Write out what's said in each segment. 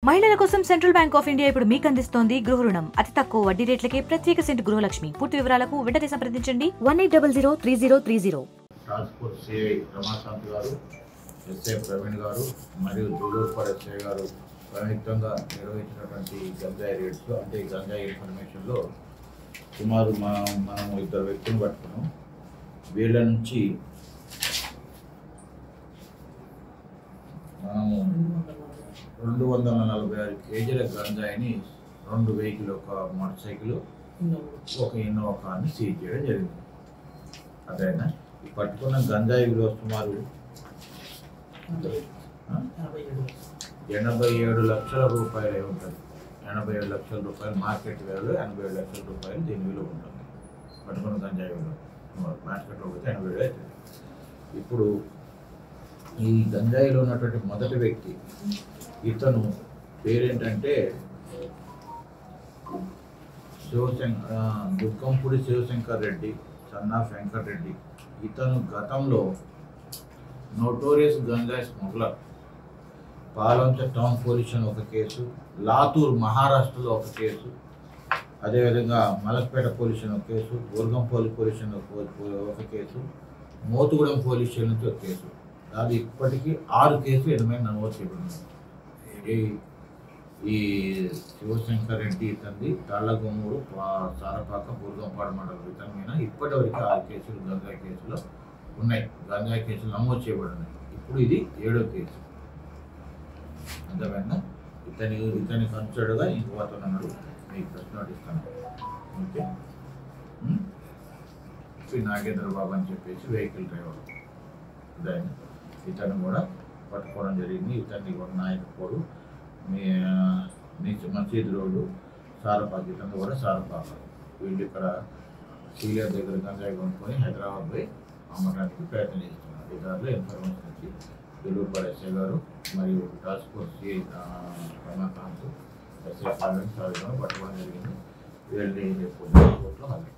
మహిళల కోసం central bank of India ఇప్పుడు మీకు అందిస్తోంది గృహ రుణం అతి తక్కువ వడ్డీ రేట్లకే ప్రత్యేక సెంట్ గృహలక్ష్మి పూర్తి వివరాలకు వెంటనే సంప్రదించండి one eight double zero three zero three zero transport CI Ramakanth garu SI Praveen గారు మరియు జూలూరుపాడు ఎస్ఐ గారు సంయుక్తంగా నిర్వహించినటువంటి గంజాయి రేట్స్ అంటే ఈ గంజాయి ఇన్ఫర్మేషన్లో సుమారు మనం మనం ఇద్దరు వ్యక్తులు పట్టుకున్నాం వీళ్ళ నుంచి మనము రెండు వందల నలభై ఆరు కేజీల గంజాయిని రెండు వెహికల్ ఒక మోటార్ సైకిల్ ఒక ఇన్నోవా కార్ని సీజ్ చేయడం జరిగింది అదేనా ఈ పట్టుకున్న గంజాయి విలువ సుమారు ఆ? ఎనభై ఏడు లక్షల రూపాయలు అయి ఉంటుంది ఎనభై ఏడు లక్షల రూపాయలు మార్కెట్ విలువ ఎనభై ఏడు లక్షల రూపాయలు దీని విలువ ఉంటుంది పట్టుకున్న గంజాయి విలువ మార్కెట్లో పోతే ఎనభై ఏడు అవుతుంది ఇప్పుడు ఈ గంజాయిలో ఉన్నటువంటి మొదటి వ్యక్తి ఇతను పేరేంటంటే శివశంకర్ దుర్గంపూడి శివశంకర్ రెడ్డి సన్ ఆఫ్ వెంకట్ రెడ్డి ఇతను గతంలో నోటోరియస్ గంజాయి స్మగ్లర్ పాలంచ టౌన్ పోలీస్ అని ఒక కేసు లాతూర్ మహారాష్ట్రలో ఒక కేసు అదేవిధంగా మలక్పేట పోలీస్ అని ఒక కేసు దుర్గంపల్లి పోలీస్ అని ఒక- ఒక కేసు మోతుగూడెం పోలీస్ స్టేషన్ నుంచి ఒక కేసు అది ఇప్పటికీ ఆరు కేసులు ఎనిమిది నమోదు చేయబడినాయి ఈ ఈ శివశంకర్ రెడ్డి ఇతంది తాళ్ళగొమ్మూరు పా- సారపాక బుర్గంపాడు మండలం ఇతని మీద ఇప్పటివరకు ఆరు కేసులు గంజాయి కేసులు ఉన్నాయి గంజాయి కేసులు నమోదు చేయబడినాయి ఇప్పుడు ఇది ఏడో కేసు అర్థమైందా ఇతని ఇతని కన్సర్డ్గా ఇంకో అతను అన్నాడు మీకు ప్రశ్న ఒకటి ఇస్తాను ఓకే ఉం? శ్రీ నాగేంద్ర బాబు అని చెప్పేసి వెహికల్ డ్రైవర్ ఇతను ఇతను కూడా పట్టుకోవడం జరిగింది ఇతన్ని కూడా నాయకపోడు మీ మీ మసీద్ రోడ్డు సారపాక ఇతను కూడా సారపాక వీళ్ళు ఇక్కడ సీలియర్ దగ్గర గంజాయి కొనుక్కొని హైదరాబాద్ పోయి అమ్మడానికి ప్రయత్నం చేస్తున్నారు ఈ దాంట్లో ఇన్ఫర్మేషన్ వచ్చి తెలుగుపాడు ఎస్ఐ గారు మరియు task force CI Ramakanth SI Palem సాగుగా పట్టుకోవడం జరిగింది వీళ్ళని రేపు కోర్టులో హాజరు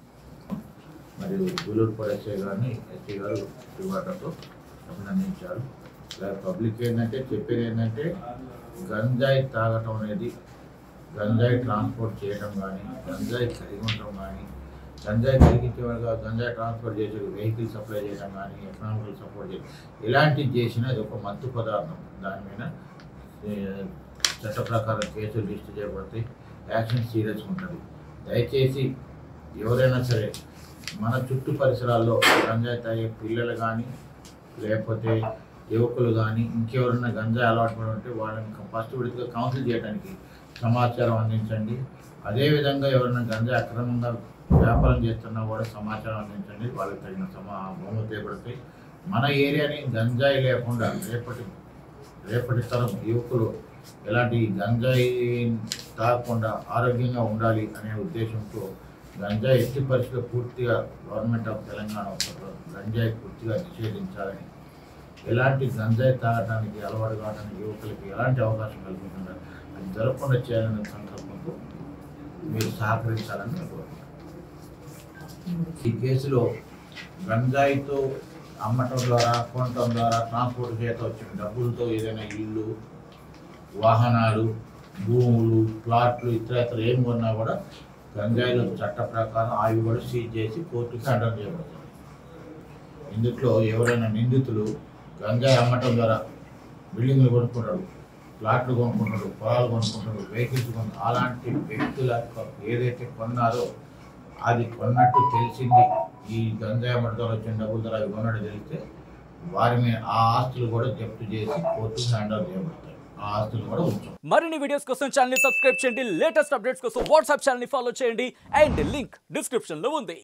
మరియు గులూరుపాడు ఎస్ఐ గారిని ఎస్ఐ గారు రివార్డర్తో అభినందించారు ఇలా పబ్లిక్ ఏంటంటే చెప్పేది ఏంటంటే గంజాయి తాగటం అనేది గంజాయి ట్రాన్స్పోర్ట్ చేయడం కానీ గంజాయి కలిగి ఉండటం కానీ గంజాయి కలిగించే వాళ్ళగా గంజాయి ట్రాన్స్పోర్ట్ చేసే వెహికల్ సప్లై చేయడం కానీ ఎకనామికల్ సపోర్ట్ చేయడం ఇలాంటివి చేసినా అది ఒక మత్తు పదార్థం దాని మీద ఏ, చట్ట ప్రకారం కేసులు రిజిస్టర్ చేయబడతాయి యాక్షన్ సీరియస్ ఉంటుంది దయచేసి ఎవరైనా సరే మన చుట్టూ పరిసరాల్లో గంజాయి తాగే పిల్లలు కానీ లేకపోతే యువకులు కానీ ఇంకెవరైనా గంజాయి అలవాటు పడి ఉంటే వాళ్ళని ఫస్ట్ విడిగా కౌన్సిల్ చేయడానికి సమాచారం అందించండి అదేవిధంగా ఎవరైనా గంజాయి అక్రమంగా వ్యాపారం చేస్తున్నా కూడా సమాచారం అందించండి వాళ్ళకి తగిన సమా బహుమతి చేయబడతాయి మన ఏరియాని గంజాయి లేకుండా రేపటి రేపటి తరం యువకులు ఎలాంటి గంజాయి తాగకుండా ఆరోగ్యంగా ఉండాలి అనే ఉద్దేశంతో గంజాయి ఎట్టి పరిస్థితుల్లో పూర్తిగా గవర్నమెంట్ ఆఫ్ తెలంగాణ గంజాయి పూర్తిగా నిషేధించాలని ఎలాంటి గంజాయి తాగడానికి అలవాటు కావడానికి యువకులకి ఎలాంటి అవకాశం కల్పించకుండా అది జరగకుండా చేయాలనే సంకల్పంతో మీరు సహకరించాలని నేను కోరుతున్నాను. ఈ కేసులో గంజాయితో అమ్మటం ద్వారా కొనటం ద్వారా ట్రాన్స్పోర్ట్ చేత వచ్చిన డబ్బులతో ఏదైనా ఇల్లు వాహనాలు భూములు ప్లాట్లు ఇతర ఏం కొన్నా కూడా గంజాయిలో చట్ట ప్రకారం అవి కూడా సీజ్ చేసి కోర్టుకి అండర్ చేయబడతాయి ఇందులో ఎవరైనా నిందితులు గంజాయి అమ్మటం ద్వారా బిల్డింగ్లు కొనుక్కుంటాడు ప్లాట్లు కొనుక్కుంటాడు పొలాలు కొనుక్కుంటాడు వెహికల్స్ కొను అలాంటి వ్యక్తుల ఏదైతే కొన్నారో అది కొన్నట్టు తెలిసింది ఈ గంజాయి అమ్మటం వచ్చిన డబ్బుల ద్వారా అవి కొన్నట్టు తెలిస్తే వారి మీద ఆ ఆస్తులు కూడా జప్తు చేసి కోర్టుకి హ్యాండ్ ఓవర్ చేయబడతాయి ఆ ఆస్తులు కూడా ఉంచాం మరిన్ని వీడియోస్ కోసం ఛానల్ ని సబ్స్క్రైబ్ చేయండి లేటెస్ట్ అప్డేట్స్ కోసం వాట్సాప్ ఛానల్ ని ఫాలో చేయండి అండ్ లింక్ డిస్క్రిప్షన్ లో ఉంది